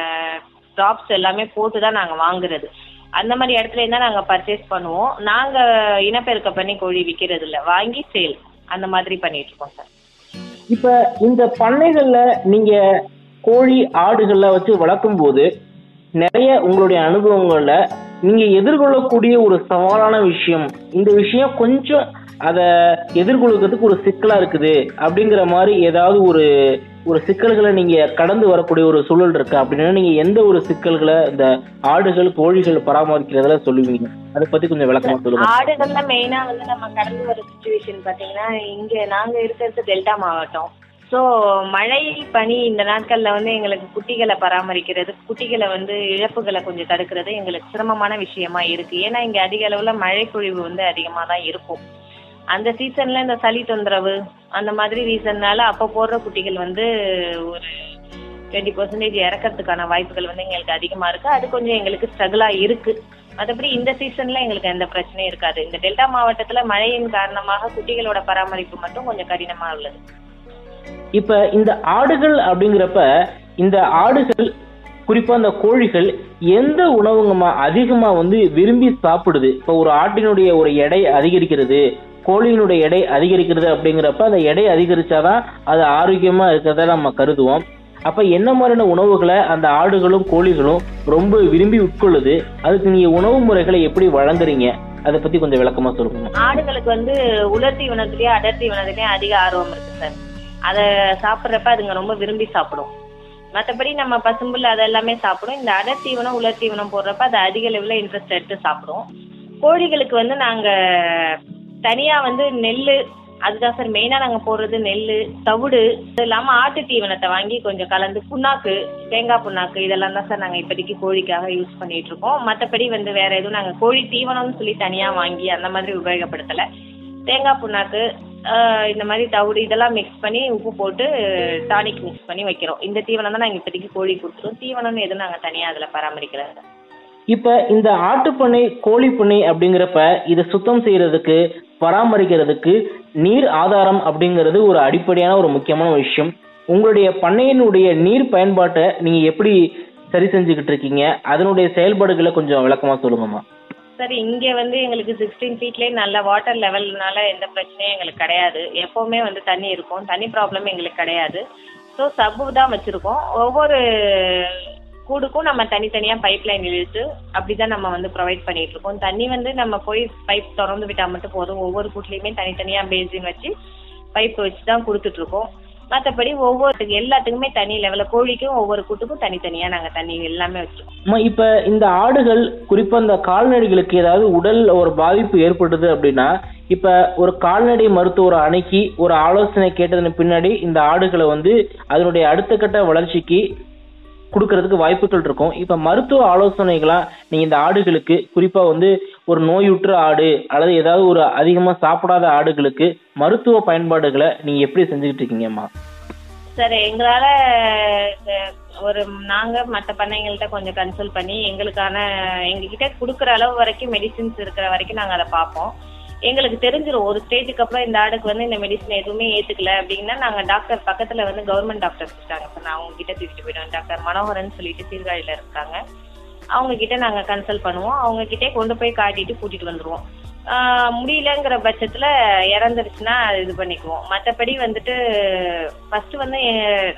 [SPEAKER 3] ட்ராப்ஸ் எல்லாமே போட்டு தான் நாங்கள் வாங்குறது அந்த மாதிரி இடத்துல இருந்தால் நாங்கள் பர்ச்சேஸ் பண்ணுவோம் நாங்கள் இனப்பெருக்கம் பண்ணி கோழி விற்கிறது இல்லை வாங்கி சேல் அந்த மாதிரி பண்ணிட்டு இருக்கோம் சார்
[SPEAKER 2] இப்ப இந்த பண்ணைகள்ல நீங்க கோழி ஆடுகள்ல வச்சு வளர்க்கும் போது நிறைய உங்களுடைய அனுபவங்கள்ல நீங்க எதிர்கொள்ளக்கூடிய ஒரு சவாலான விஷயம் இந்த விஷயம் கொஞ்சம் அதை எதிர்கொள்கிறதுக்கு ஒரு சிக்கலா இருக்குது அப்படிங்கிற மாதிரி ஏதாவது ஒரு ஒரு சிக்கல்களை நீங்க கடந்து வரக்கூடிய ஒரு சூழல் இருக்கு அப்படின்னா நீங்க எந்த ஒரு சிக்கல்களை இந்த ஆடுகள் கோழிகள் பராமரிக்கிறதுல சொல்லுவீங்க அதை பத்தி கொஞ்சம் விளக்கமா சொல்லுங்க
[SPEAKER 3] ஆடுகள்ல மெயினா வந்து நம்ம கடந்து வர சுச்சுவேஷன் பாத்தீங்கன்னா இங்க நாங்க இருக்கிறது டெல்டா மாவட்டம் ஸோ மழை பனி இந்த நாட்கள்ல வந்து எங்களுக்கு குட்டிகளை பராமரிக்கிறது குட்டிகளை வந்து இழப்புகளை கொஞ்சம் தடுக்கிறது எங்களுக்கு சிரமமான விஷயமா இருக்கு ஏன்னா இங்க அதிக அளவுல மழை பொழிவு வந்து அதிகமா தான் இருக்கும் அந்த சீசன்ல இந்த சளி தொந்தரவு அந்த மாதிரி ரீசன்னால அப்போ போடுற குட்டிகள் வந்து ஒரு டுவெண்ட்டி பர்சன்டேஜ் இறக்கறதுக்கான வாய்ப்புகள் வந்து எங்களுக்கு அதிகமா இருக்கு அது கொஞ்சம் எங்களுக்கு ஸ்ட்ரகிளா இருக்கு மற்றபடி இந்த சீசன்ல எங்களுக்கு எந்த பிரச்சனையும் இருக்காது இந்த டெல்டா மாவட்டத்துல மழையின் காரணமாக குட்டிகளோட பராமரிப்பு மட்டும் கொஞ்சம் கடினமா உள்ளது
[SPEAKER 2] இப்ப இந்த ஆடுகள் அப்படிங்கிறப்ப இந்த ஆடுகள் குறிப்பா அந்த கோழிகள் எந்த உணவுங்கம்மா அதிகமா வந்து விரும்பி சாப்பிடுது இப்ப ஒரு ஆட்டினுடைய ஒரு எடை அதிகரிக்கிறது கோழியினுடைய எடை அதிகரிக்கிறது அப்படிங்கிறப்ப அந்த எடை அதிகரிச்சாதான் அது ஆரோக்கியமா இருக்கிறதா நம்ம கருதுவோம் அப்ப என்ன மாதிரியான உணவுகளை அந்த ஆடுகளும் கோழிகளும் ரொம்ப விரும்பி உட்கொள்ளுது அதுக்கு நீங்க உணவு முறைகளை எப்படி வழங்குறீங்க அதை பத்தி கொஞ்சம் விளக்கமா சொல்லுங்க
[SPEAKER 3] ஆடுகளுக்கு வந்து உலர் தீவனத்திலயும் அடர் தீவனத்திலயும் அதிக ஆர்வம் இருக்கு சார் அதை சாப்பிட்றப்ப அதுங்க ரொம்ப விரும்பி சாப்பிடும் மற்றபடி நம்ம பசும்புல் அதெல்லாமே சாப்பிடும் இந்த அடர் தீவனம் உலர் தீவனம் போடுறப்ப அது அதிக லெவலில் இன்ட்ரெஸ்ட் எடுத்து சாப்பிடும் கோழிகளுக்கு வந்து நாங்க தனியா வந்து நெல் அதுதான் சார் மெயினா நாங்க போடுறது நெல் தவிடு இது இல்லாம ஆட்டு தீவனத்தை வாங்கி கொஞ்சம் கலந்து புண்ணாக்கு தேங்காய் புண்ணாக்கு இதெல்லாம் தான் சார் நாங்க இப்போதைக்கு கோழிக்காக யூஸ் பண்ணிட்டு இருக்கோம் மற்றபடி வந்து வேற எதுவும் நாங்க கோழி தீவனம்னு சொல்லி தனியா வாங்கி அந்த மாதிரி உபயோகப்படுத்தல தேங்காய் புண்ணாக்கு ஆஹ் இந்த மாதிரி தவிடு இதெல்லாம் மிக்ஸ் பண்ணி உப்பு போட்டு டானிக் மிக்ஸ் பண்ணி வைக்கிறோம் இந்த தீவனம் தான் நாங்கள் இப்போதைக்கு கோழி கொடுத்துருவோம் தீவனம்னு எதுவும் நாங்கள் தனியாக அதில் பராமரிக்கிறது
[SPEAKER 2] இப்ப இந்த ஆட்டுப்பண்ணை கோழிப்பண்ணை அப்படிங்கிறப்ப இதை சுத்தம் செய்யறதுக்கு பராமரிக்கிறதுக்கு நீர் ஆதாரம் அப்படிங்கிறது ஒரு அடிப்படையான ஒரு முக்கியமான விஷயம் உங்களுடைய பண்ணையினுடைய நீர் பயன்பாட்டை நீங்க எப்படி சரி செஞ்சுக்கிட்டு இருக்கீங்க அதனுடைய செயல்பாடுகளை கொஞ்சம் விளக்கமா சொல்லுங்கம்மா
[SPEAKER 3] சார் இங்கே வந்து எங்களுக்கு சிக்ஸ்டீன் ஃபீட்லேயே நல்ல வாட்டர் லெவல்னால எந்த பிரச்சனையும் எங்களுக்கு கிடையாது எப்போவுமே வந்து தண்ணி இருக்கும் தண்ணி ப்ராப்ளம் எங்களுக்கு கிடையாது ஸோ சப்பு தான் வச்சுருக்கோம் ஒவ்வொரு கூடுக்கும் நம்ம தனித்தனியாக பைப் லைன் இழுத்து அப்படி தான் நம்ம வந்து ப்ரொவைட் பண்ணிட்டு இருக்கோம் தண்ணி வந்து நம்ம போய் பைப் திறந்து விட்டால் மட்டும் போதும் ஒவ்வொரு கூட்லேயுமே தனித்தனியாக பேசின் வச்சு பைப் வச்சு தான் கொடுத்துட்ருக்கோம் மற்றபடி ஒவ்வொரு எல்லாத்துக்குமே தனி லெவலில் கோழிக்கும் ஒவ்வொரு கூட்டுக்கும் தனித்தனியாக நாங்கள் தண்ணி எல்லாமே வச்சுருக்கோம்
[SPEAKER 2] அம்மா, இப்ப இந்த ஆடுகள் குறிப்பா இந்த கால்நடைகளுக்கு ஏதாவது உடல் ஒரு பாதிப்பு ஏற்படுது அப்படின்னா இப்ப ஒரு கால்நடை மருத்துவர் அணுகி ஒரு ஆலோசனை கேட்டதன் பின்னாடி இந்த ஆடுகளை வந்து அதனுடைய அடுத்த கட்ட வளர்ச்சிக்கு கொடுக்கறதுக்கு வாய்ப்புகள் இருக்கும் இப்ப மருத்துவ ஆலோசனைகளா நீங்க இந்த ஆடுகளுக்கு குறிப்பா வந்து ஒரு நோயுற்ற ஆடு அல்லது ஏதாவது ஒரு அதிகமா சாப்பிடாத ஆடுகளுக்கு மருத்துவ பயன்பாடுகளை நீங்க எப்படி செஞ்சுக்கிட்டு இருக்கீங்கம்மா
[SPEAKER 3] சார் எங்களால இந்த ஒரு நாங்க மற்ற பண்ணைங்கள்ட்ட கொஞ்சம் கன்சல்ட் பண்ணி எங்களுக்கான எங்ககிட்ட கொடுக்குற அளவு வரைக்கும் மெடிசின்ஸ் இருக்கிற வரைக்கும் நாங்க அதை பார்ப்போம் எங்களுக்கு தெரிஞ்சிரும் ஒரு ஸ்டேஜுக்கு அப்புறம் இந்த ஆடுக்கு வந்து இந்த மெடிசன் எதுவுமே ஏத்துக்கல அப்படின்னா நாங்க டாக்டர் பக்கத்துல வந்து கவர்மெண்ட் டாக்டர்ஸ் இருக்காங்க இப்போ நான் அவங்க கிட்ட தூக்கிட்டு போயிடுவேன் டாக்டர் மனோகரன் சொல்லிட்டு சீர்காழியில இருக்காங்க அவங்க கிட்ட நாங்க கன்சல்ட் பண்ணுவோம் அவங்க கிட்டே கொண்டு போய் காட்டிட்டு கூட்டிட்டு வந்துருவோம் ஆஹ் முடியலங்கிற பட்சத்துல இறந்துருச்சுன்னா அது இது பண்ணிக்குவோம் மற்றபடி வந்துட்டு ஃபர்ஸ்ட் வந்து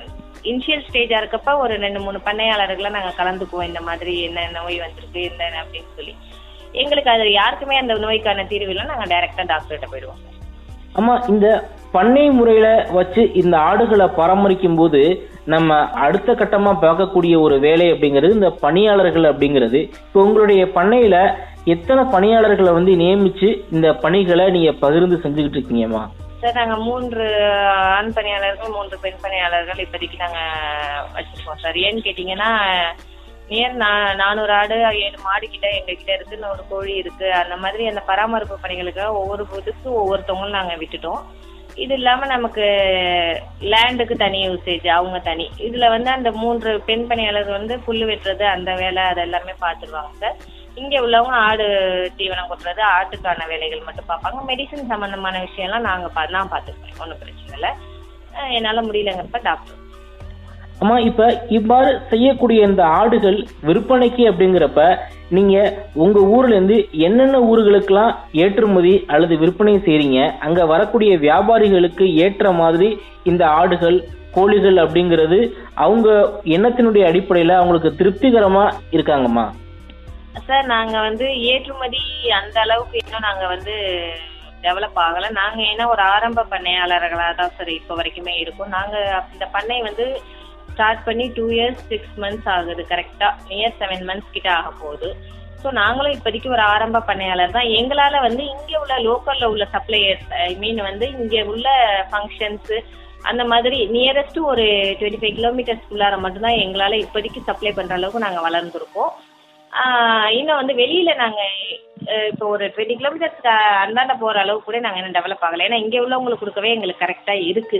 [SPEAKER 3] இனிஷியல் ஸ்டேஜா இருக்கப்ப ஒரு ரெண்டு மூணு பண்ணையாளர்களை நாங்க கலந்துக்குவோம் இந்த மாதிரி என்ன நோய் வந்திருக்கு என்ன அப்படின்னு சொல்லி எங்களுக்கு அது யாருக்குமே அந்த நோய்க்கான தீர்வு இல்லை நாங்க டைரக்டா டாக்டர்கிட்ட போயிடுவோம்
[SPEAKER 2] ஆமா இந்த பண்ணை முறையில வச்சு இந்த ஆடுகளை பராமரிக்கும் போது நம்ம அடுத்த கட்டமா பார்க்கக்கூடிய ஒரு வேலை அப்படிங்கிறது இந்த பணியாளர்கள் அப்படிங்கிறது இப்போ உங்களுடைய பண்ணையில எத்தனை பணியாளர்களை வந்து நியமிச்சு இந்த பணிகளை நீங்க பகிர்ந்து செஞ்சுக்கிட்டு இருக்கீங்கம்மா
[SPEAKER 3] சார் நாங்க மூன்று ஆண் பணியாளர்கள் மூன்று பெண் பணியாளர்கள் இப்போதைக்கு நாங்க வச்சிருக்கோம் சார் ஏன்னு கேட்டீங்கன்னா நியர் நானூறு ஆடு ஏழு மாடு கிட்ட எங்க கிட்ட இருக்கு நூறு கோழி இருக்கு அந்த மாதிரி அந்த பராமரிப்பு பணிகளுக்காக ஒவ்வொரு இதுக்கு ஒவ்வொருத்தவங்களும் நாங்க விட்டுட்டோம் இது இல்லாம நமக்கு லேண்டுக்கு தனி யூசேஜ் அவங்க தனி இதுல வந்து அந்த மூன்று பெண் பணியாளர்கள் வந்து புல்லு வெட்டுறது அந்த வேலை அது எல்லாமே பார்த்துருவாங்க சார் இங்க உள்ளவங்க ஆடு தீவனம் கொட்டுறது ஆட்டுக்கான வேலைகள் மட்டும் பார்ப்பாங்க மெடிசன் சம்பந்தமான விஷயம்லாம் நாங்க பா- நான் பார்த்துப்பேன் ஒன்றும் பிரச்சனை இல்லை அஹ் என்னால முடியலங்கிறப்ப டாக்டர்
[SPEAKER 2] அம்மா இப்ப இவ்வாறு செய்யக்கூடிய இந்த ஆடுகள் விற்பனைக்கு அப்படிங்கிறப்ப நீங்க உங்க ஊர்ல இருந்து என்னென்ன ஊர்களுக்கெல்லாம் ஏற்றுமதி அல்லது விற்பனை செய்றீங்க அங்க வரக்கூடிய வியாபாரிகளுக்கு ஏற்ற மாதிரி இந்த ஆடுகள் கோழிகள் அப்படிங்கிறது அவங்க எண்ணத்தினுடைய அடிப்படையில அவங்களுக்கு திருப்திகரமா இருக்காங்கம்மா
[SPEAKER 3] சார் நாங்க வந்து ஏற்றுமதி அந்த அளவுக்கு இன்னும் நாங்க வந்து டெவலப் ஆகல நாங்க ஏன்னா ஒரு ஆரம்ப பண்ணையாளர்களா தான் சார் இப்போ வரைக்குமே இருக்கோம் நாங்க இந்த பண்ணை வந்து ஸ்டார்ட் பண்ணி டூ இயர்ஸ் சிக்ஸ் மந்த்ஸ் ஆகுது கரெக்டா நியர் செவன் மந்த்ஸ் கிட்ட ஆக போகுது ஸோ நாங்களும் இப்போதைக்கு ஒரு ஆரம்ப பண்ணையாளர் தான் எங்களால வந்து இங்க உள்ள லோக்கல்ல உள்ள சப்ளையர்ஸ் ஐ மீன் வந்து இங்க உள்ள ஃபங்க்ஷன்ஸ் அந்த மாதிரி நியரஸ்ட் ஒரு டுவெண்ட்டி ஃபைவ் கிலோமீட்டர்ஸ்க்குள்ளார மட்டும்தான் எங்களால இப்போதைக்கு சப்ளை பண்ற அளவுக்கு நாங்க வளர்ந்துருக்கோம் ஆஹ் இன்னும் வந்து வெளியில நாங்க அஹ் இப்போ ஒரு டுவெண்ட்டி கிலோமீட்டர்ஸ் அந்தாண்ட போற அளவுக்கு கூட நாங்க இன்னும் டெவலப் ஆகல ஏன்னா இங்க உள்ளவங்களுக்கு கொடுக்கவே எங்களுக்கு கரெக்டா இருக்கு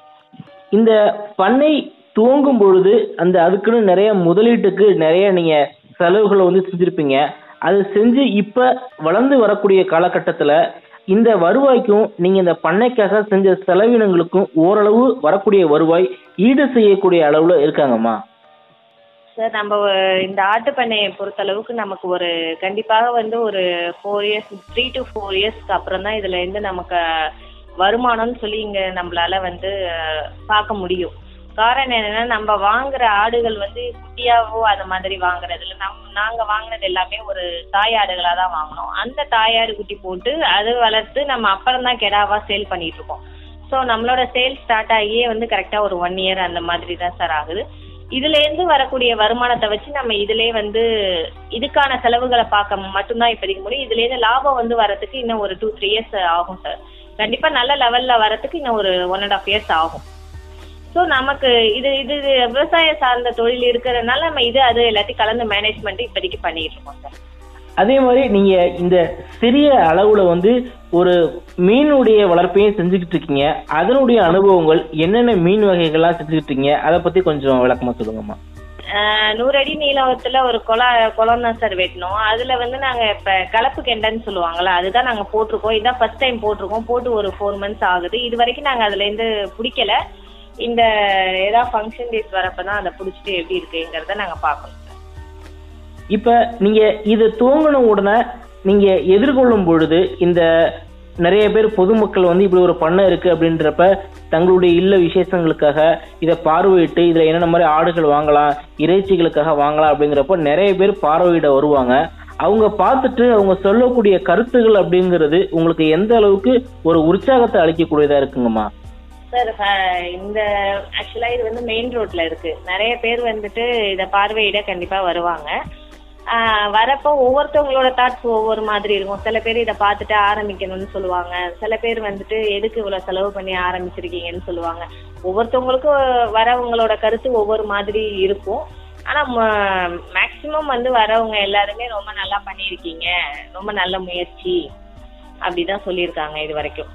[SPEAKER 2] இந்த பண்ணை துவங்கும் பொழுது அந்த அதுக்குன்னு நிறைய முதலீட்டுக்கு நிறைய நீங்க செலவுகளை வந்து செஞ்சிருப்பீங்க அது செஞ்சு இப்ப வளர்ந்து வரக்கூடிய காலகட்டத்துல இந்த வருவாய்க்கும் நீங்க இந்த பண்ணைக்காக செஞ்ச செலவினங்களுக்கும் ஓரளவு வரக்கூடிய வருவாய் ஈடு செய்யக்கூடிய அளவுல இருக்காங்கம்மா
[SPEAKER 3] சார் நம்ம ஒ- இந்த ஆட்டு பண்ணையை பொறுத்த அளவுக்கு நமக்கு ஒரு கண்டிப்பாக வந்து ஒரு four years three to four இயர்ஸ்க்கு அப்புறம் தான் இதுல இருந்து நமக்கு வருமானம்னு சொல்லி இங்க நம்மளால வந்து அஹ், பார்க்க முடியும் காரணம் என்னன்னா நம்ம வாங்குற ஆடுகள் வந்து குட்டியாவோ அந்த மாதிரி வாங்குறது இல்ல நம் நாங்க வாங்கினது எல்லாமே ஒரு தாய் ஆடுகளா தான் வாங்கினோம் அந்த தாயாடு குட்டி போட்டு அது வளர்த்து நம்ம அப்புறம் தான் கெடாவா சேல் பண்ணிட்டு இருக்கோம் ஸோ நம்மளோட சேல் ஸ்டார்ட் ஆகியே வந்து கரெக்டா ஒரு ஒன் இயர் அந்த மாதிரி தான் சார் ஆகுது இதுல இருந்து வரக்கூடிய வருமானத்தை வச்சு நம்ம இதுலயே வந்து இதுக்கான செலவுகளை பார்க்க மட்டும்தான் இப்போதைக்கு முடியும் இதுல இருந்து லாபம் வந்து வரதுக்கு இன்னும் ஒரு டூ த்ரீ இயர்ஸ் ஆகும் சார் கண்டிப்பா நல்ல லெவல்ல வரதுக்கு இன்னும் ஒரு ஒன் அண்ட் ஆஃப் இயர்ஸ் ஆகும் ஸோ நமக்கு இது இது இது விவசாயம் சார்ந்த தொழில் இருக்கிறதுனால நம்ம இது அது எல்லாத்தையும் கலந்து மேனேஜ்மெண்ட் இப்போதைக்கு பண்ணிட்டு இருக்கோம் சார்
[SPEAKER 2] அதே மாதிரி நீங்க இந்த சிறிய அளவுல வந்து ஒரு மீனுடைய வளர்ப்பையும் செஞ்சுக்கிட்டு இருக்கீங்க அதனுடைய அனுபவங்கள் என்னென்ன மீன் வகைகள்லாம் செஞ்சுக்கிட்டு இருக்கீங்க அதை பத்தி கொஞ்சம் விளக்கமா சொல்லுங்கம்மா
[SPEAKER 3] ஆஹ் நூறு அடி நீளத்துல ஒரு குளம் குளம் தான் சார் வெட்டினோம் அதுல வந்து நாங்க இப்ப கலப்பு கெண்டைன்னு சொல்லுவாங்கல்ல அதுதான் நாங்க போட்டிருக்கோம் இதான் ஃபர்ஸ்ட் டைம் போட்டிருக்கோம் போட்டு ஒரு ஃபோர் மந்த்ஸ் ஆகுது இது வரைக்கும் நாங்க அதுல இருந்து பிடிக்கல இந்த ஏதாவது ஃபங்க்ஷன் டேஸ் வரப்பதான் அதை பிடிச்சிட்டு எப்படி இருக்குங்கிறத நாங்க பார்க்கணும் சார்
[SPEAKER 2] இப்ப நீங்க இது துவங்கின உடனே நீங்க எதிர்கொள்ளும் பொழுது இந்த நிறைய பேர் பொதுமக்கள் வந்து இப்படி ஒரு பண்ணை இருக்கு அப்படின்றப்ப தங்களுடைய இல்ல விசேஷங்களுக்காக இதை பார்வையிட்டு இதுல என்னென்ன மாதிரி ஆடுகள் வாங்கலாம் இறைச்சிகளுக்காக வாங்கலாம் அப்படிங்கிறப்ப நிறைய பேர் பார்வையிட வருவாங்க அவங்க பார்த்துட்டு அவங்க சொல்லக்கூடிய கருத்துகள் அப்படிங்கிறது உங்களுக்கு எந்த அளவுக்கு ஒரு உற்சாகத்தை அளிக்கக்கூடியதா இருக்குங்கம்மா
[SPEAKER 3] சார் இந்த ஆக்சுவலா இது வந்து மெயின் ரோட்ல இருக்கு நிறைய பேர் வந்துட்டு இத பார்வையிட கண்டிப்பா வருவாங்க ஆஹ் வரப்போ ஒவ்வொருத்தவங்களோட தாட்ஸ் ஒவ்வொரு மாதிரி இருக்கும் சில பேர் இதை பார்த்துட்டு ஆரம்பிக்கணும்னு சொல்லுவாங்க சில பேர் வந்துட்டு எதுக்கு இவ்வளவு செலவு பண்ணி ஆரம்பிச்சிருக்கீங்கன்னு சொல்லுவாங்க ஒவ்வொருத்தவங்களுக்கும் வரவங்களோட கருத்து ஒவ்வொரு மாதிரி இருக்கும் ஆனா மேக்சிமம் வந்து வரவங்க எல்லாருமே ரொம்ப நல்லா பண்ணியிருக்கீங்க ரொம்ப நல்ல முயற்சி அப்படிதான் சொல்லியிருக்காங்க இது வரைக்கும்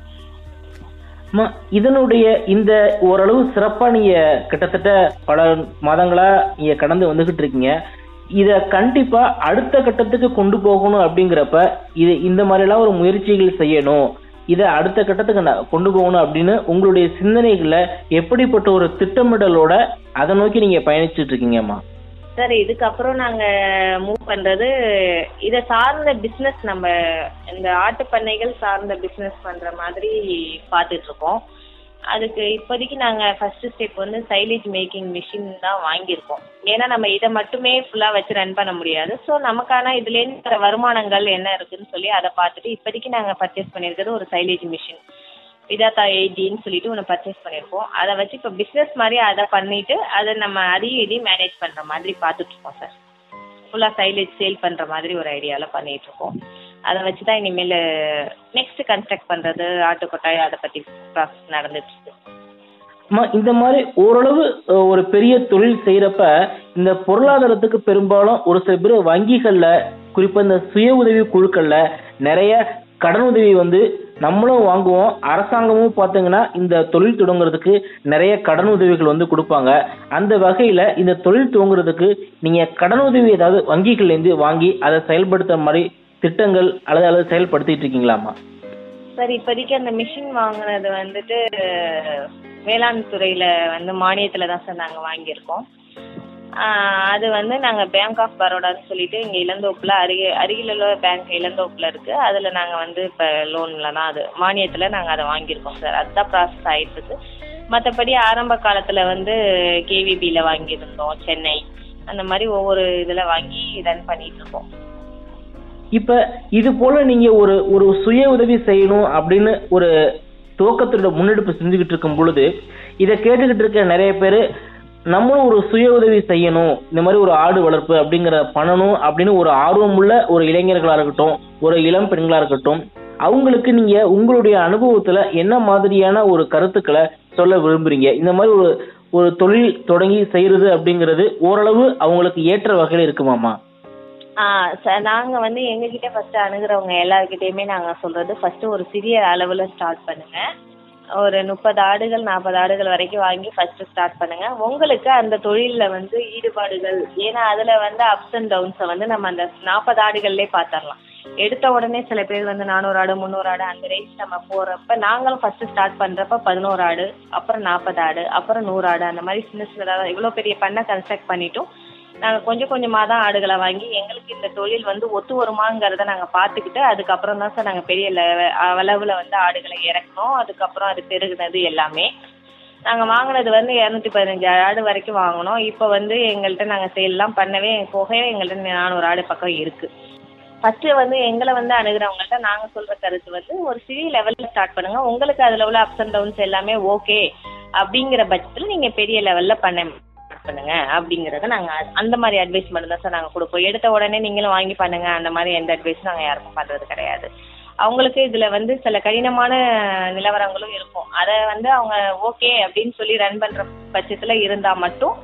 [SPEAKER 2] அம்மா, இதனுடைய இந்த ஓரளவு சிறப்பா நீங்க கிட்டத்தட்ட பல மாதங்களா நீங்க கடந்து வந்துகிட்டு இருக்கீங்க இத கண்டிப்பா அடுத்த கட்டத்துக்கு கொண்டு போகணும் அப்படிங்கிறப்ப இது இந்த மாதிரி எல்லாம் ஒரு முயற்சிகள் செய்யணும் இத அடுத்த கட்டத்துக்கு நான் கொண்டு போகணும் அப்படின்னு உங்களுடைய சிந்தனைகள்ல எப்படிப்பட்ட ஒரு திட்டமிடலோட அதை நோக்கி நீங்க பயணிச்சுட்டு இருக்கீங்கம்மா
[SPEAKER 3] சார் இதுக்கப்புறம் நாங்க மூவ் பண்றது இத சார்ந்த பிசினஸ் நம்ம இந்த ஆட்டு பண்ணைகள் சார்ந்த பிசினஸ் பண்ற மாதிரி பார்த்துட்டு இருக்கோம் அதுக்கு இப்போதைக்கு நாங்கள் ஃபர்ஸ்ட் ஸ்டெப் வந்து சைலேஜ் மேக்கிங் மிஷின் தான் வாங்கியிருக்கோம் ஏன்னா நம்ம இதை மட்டுமே ஃபுல்லாக வச்சு ரன் பண்ண முடியாது ஸோ நமக்கான இதுலேருந்து வர வருமானங்கள் என்ன இருக்குன்னு சொல்லி அதை பார்த்துட்டு இப்போதைக்கு நாங்கள் பர்ச்சேஸ் பண்ணியிருக்கிறது ஒரு சைலேஜ் மிஷின் விதாத்தா எயிட்டின்னு சொல்லிட்டு ஒன்று பர்ச்சேஸ் பண்ணியிருக்கோம் அதை வச்சு இப்போ பிஸ்னஸ் மாதிரி அதை பண்ணிட்டு அதை நம்ம அதையும் இதையும் மேனேஜ் பண்ணுற மாதிரி பார்த்துட்டு இருக்கோம் சார் ஃபுல்லாக சைலேஜ் சேல் பண்ணுற மாதிரி ஒரு ஐடியாவில் பண்ணிட்டு இருக்கோம் அதை வச்சு தான் இனிமேல் நெக்ஸ்ட் கன்ஸ்ட்ரக்ட் பண்ணுறது ஆட்டுக்கொட்டாய் அதை பற்றி ப்ராசஸ் நடந்துட்டு இருக்கு
[SPEAKER 2] அம்மா இந்த மாதிரி ஓரளவு அஹ், ஒரு பெரிய தொழில் செய்யறப்ப இந்த பொருளாதாரத்துக்கு பெரும்பாலும் ஒரு சில பேர் வங்கிகள்ல குறிப்பா இந்த சுய உதவி குழுக்கள்ல நிறைய கடனுதவி வந்து நம்மளும் வாங்குவோம் அரசாங்கமும் பார்த்தீங்கன்னா இந்த தொழில் தொடங்குறதுக்கு நிறைய கடனுதவிகள் வந்து கொடுப்பாங்க அந்த வகையில இந்த தொழில் துவங்குறதுக்கு நீங்க கடனுதவி ஏதாவது வங்கிகள்ல இருந்து வாங்கி அதை செயல்படுத்துற மாதிரி திட்டங்கள் அல்லது அல்லது செயல்படுத்திட்டு இருக்கீங்களாம்மா
[SPEAKER 3] சார் இப்போதைக்கு அந்த மிஷின் வாங்கினது வந்துட்டு வேளாண் துறையில் வந்து மானியத்தில் தான் சார் நாங்கள் வாங்கியிருக்கோம் ஆஹ் அது வந்து நாங்கள் பேங்க் ஆஃப் பரோடான்னு சொல்லிட்டு இங்கே இளந்தோப்பில் அருகே அருகில் உள்ள பேங்க் இளந்தோப்பில் இருக்குது அதில் நாங்கள் வந்து இப்போ லோனில் தான் அது மானியத்தில் நாங்கள் அதை வாங்கியிருக்கோம் சார் அதுதான் ப்ராசஸ் ஆகிட்டு இருக்கு மற்றபடி ஆரம்ப காலத்தில் வந்து கேவிபியில் வாங்கியிருந்தோம் சென்னை அந்த மாதிரி ஒவ்வொரு இதில் வாங்கி ரன் பண்ணிட்டு இருக்கோம்
[SPEAKER 2] இப்ப இது போல நீங்க ஒரு ஒரு சுய உதவி செய்யணும் அப்படின்னு ஒரு துவக்கத்தோட முன்னெடுப்பு செஞ்சுக்கிட்டு இருக்கும் பொழுது இதை கேட்டுக்கிட்டு இருக்க நிறைய பேர் நம்மளும் ஒரு சுய உதவி செய்யணும் இந்த மாதிரி ஒரு ஆடு வளர்ப்பு அப்படிங்கிற பண்ணணும் அப்படின்னு ஒரு ஆர்வமுள்ள ஒரு இளைஞர்களா இருக்கட்டும் ஒரு இளம் பெண்களா இருக்கட்டும் அவங்களுக்கு நீங்க உங்களுடைய அனுபவத்துல என்ன மாதிரியான ஒரு கருத்துக்களை சொல்ல விரும்புறீங்க இந்த மாதிரி ஒரு ஒரு தொழில் தொடங்கி செய்யறது அப்படிங்கிறது ஓரளவு அவங்களுக்கு ஏற்ற வகையில இருக்குமாமா
[SPEAKER 3] ஆ சார் நாங்கள் வந்து எங்ககிட்ட ஃபர்ஸ்ட் அணுகிறவங்க எல்லாருக்கிட்டையுமே நாங்கள் சொல்றது ஃபர்ஸ்ட் ஒரு சிறிய அளவில் ஸ்டார்ட் பண்ணுங்க ஒரு முப்பது ஆடுகள் நாற்பது ஆடுகள் வரைக்கும் வாங்கி ஃபர்ஸ்ட் ஸ்டார்ட் பண்ணுங்க உங்களுக்கு அந்த தொழிலில் வந்து ஈடுபாடுகள் ஏன்னா அதில் வந்து அப்ஸ் அண்ட் டவுன்ஸை வந்து நம்ம அந்த நாற்பது ஆடுகள்லேயே பார்த்துடலாம் எடுத்த உடனே சில பேர் வந்து நானூறு ஆடு முந்நூறு ஆடு அந்த ரேஞ்ச் நம்ம போகிறப்ப நாங்களும் ஃபர்ஸ்ட் ஸ்டார்ட் பண்ணுறப்ப பதினோரு ஆடு அப்புறம் நாற்பது ஆடு அப்புறம் நூறு ஆடு அந்த மாதிரி சின்ன சின்னதாக இவ்வளோ பெரிய பண்ணை கன்ஸ்ட்ரக்ட் பண்ணிட்டும் நாங்கள் கொஞ்சம் கொஞ்சமாக தான் ஆடுகளை வாங்கி எங்களுக்கு இந்த தொழில் வந்து ஒத்து வருமாங்கிறத நாங்கள் பார்த்துக்கிட்டு அதுக்கப்புறம் தான் சார் நாங்கள் பெரிய லெவ அளவில் வந்து ஆடுகளை இறக்கணும் அதுக்கப்புறம் அது பெருகுனது எல்லாமே நாங்கள் வாங்கினது வந்து இரநூத்தி பதினஞ்சு ஆடு வரைக்கும் வாங்கினோம் இப்போ வந்து எங்கள்கிட்ட நாங்கள் சேல்லாம் பண்ணவே போகவே எங்கள்கிட்ட நானூறு ஆடு பக்கம் இருக்குது ஃபஸ்ட்டு வந்து எங்களை வந்து அணுகிறவங்கள்ட்ட நாங்கள் சொல்கிற கருத்து வந்து ஒரு சிறிய லெவலில் ஸ்டார்ட் பண்ணுங்கள் உங்களுக்கு அதில் உள்ள அப்ஸ் அண்ட் டவுன்ஸ் எல்லாமே ஓகே அப்படிங்கிற பட்சத்தில் நீங்கள் பெரிய லெவலில் பண்ண ஸ்டார்ட் பண்ணுங்க அப்படிங்கிறத நாங்கள் அந்த மாதிரி அட்வைஸ் மட்டும் தான் சார் நாங்கள் கொடுப்போம் எடுத்த உடனே நீங்களும் வாங்கி பண்ணுங்க அந்த மாதிரி எந்த அட்வைஸும் நாங்கள் யாருக்கும் பண்ணுறது கிடையாது அவங்களுக்கு இதில் வந்து சில கடினமான நிலவரங்களும் இருக்கும் அதை வந்து அவங்க ஓகே அப்படின்னு சொல்லி ரன் பண்ணுற பட்சத்தில் இருந்தால் மட்டும்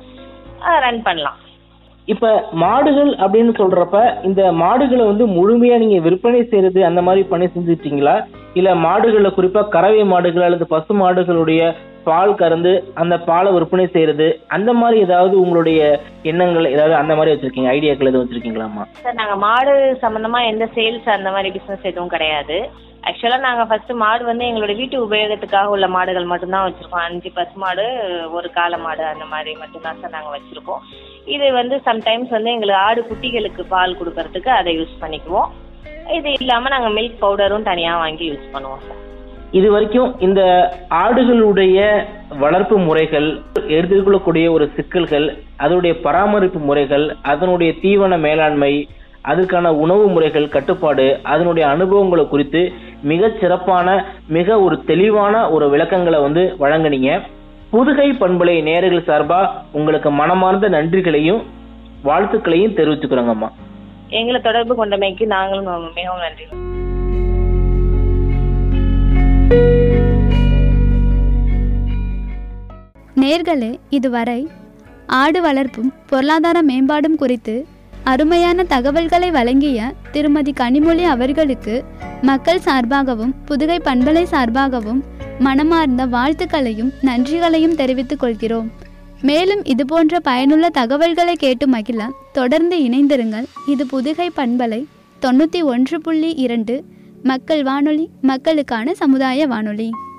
[SPEAKER 3] ரன் பண்ணலாம்
[SPEAKER 2] இப்ப மாடுகள் அப்படின்னு சொல்றப்ப இந்த மாடுகளை வந்து முழுமையா நீங்க விற்பனை செய்யறது அந்த மாதிரி பண்ணி செஞ்சுட்டீங்களா இல்ல மாடுகள்ல குறிப்பா கறவை மாடுகள் அல்லது பசு மாடுகளுடைய பால் கறந்து அந்த பாலை விற்பனை செய்யறது அந்த மாதிரி ஏதாவது உங்களுடைய எண்ணங்கள் ஏதாவது அந்த மாதிரி வச்சிருக்கீங்க ஐடியாக்கள் எதுவும் வச்சிருக்கீங்களாமா
[SPEAKER 3] சார் நாங்கள் மாடு சம்மந்தமாக எந்த சேல்ஸ் அந்த மாதிரி பிஸ்னஸ் எதுவும் கிடையாது ஆக்சுவலாக நாங்கள் ஃபஸ்ட்டு மாடு வந்து எங்களோட வீட்டு உபயோகத்துக்காக உள்ள மாடுகள் மட்டும்தான் வச்சுருக்கோம் அஞ்சு பசு மாடு ஒரு காளை மாடு அந்த மாதிரி மட்டும்தான் சார் நாங்கள் வச்சுருக்கோம் இது வந்து சம்டைம்ஸ் வந்து எங்களுக்கு ஆடு குட்டிகளுக்கு பால் கொடுக்கறதுக்கு அதை யூஸ் பண்ணிக்குவோம் இது இல்லாமல் நாங்கள் மில்க் பவுடரும் தனியாக வாங்கி யூஸ் பண்ணுவோம் சார்
[SPEAKER 2] இது வரைக்கும் இந்த ஆடுகளுடைய வளர்ப்பு முறைகள் எதிர்கொள்ளக்கூடிய ஒரு சிக்கல்கள் அதனுடைய பராமரிப்பு முறைகள் அதனுடைய தீவன மேலாண்மை அதற்கான உணவு முறைகள் கட்டுப்பாடு அதனுடைய அனுபவங்களை குறித்து மிகச் சிறப்பான மிக ஒரு தெளிவான ஒரு விளக்கங்களை வந்து வழங்குனீங்க புதுகை பண்பலை நேயர்கள் சார்பா உங்களுக்கு மனமார்ந்த நன்றிகளையும் வாழ்த்துக்களையும் தெரிவிச்சுக்கிறோங்கம்மா
[SPEAKER 3] எங்களை தொடர்பு கொண்டமைக்கு நாங்களும் மிகவும் நன்றி
[SPEAKER 1] நேர்களே இதுவரை ஆடு வளர்ப்பும் பொருளாதார மேம்பாடும் குறித்து அருமையான தகவல்களை வழங்கிய திருமதி கனிமொழி அவர்களுக்கு மக்கள் சார்பாகவும் புதுகை பண்பலை சார்பாகவும் மனமார்ந்த வாழ்த்துக்களையும் நன்றிகளையும் தெரிவித்துக் கொள்கிறோம் மேலும் இதுபோன்ற பயனுள்ள தகவல்களை கேட்டு மகிழ தொடர்ந்து இணைந்திருங்கள் இது புதுகை பண்பலை தொண்ணூற்றி ஒன்று புள்ளி இரண்டு மக்கள் வானொலி மக்களுக்கான சமுதாய வானொலி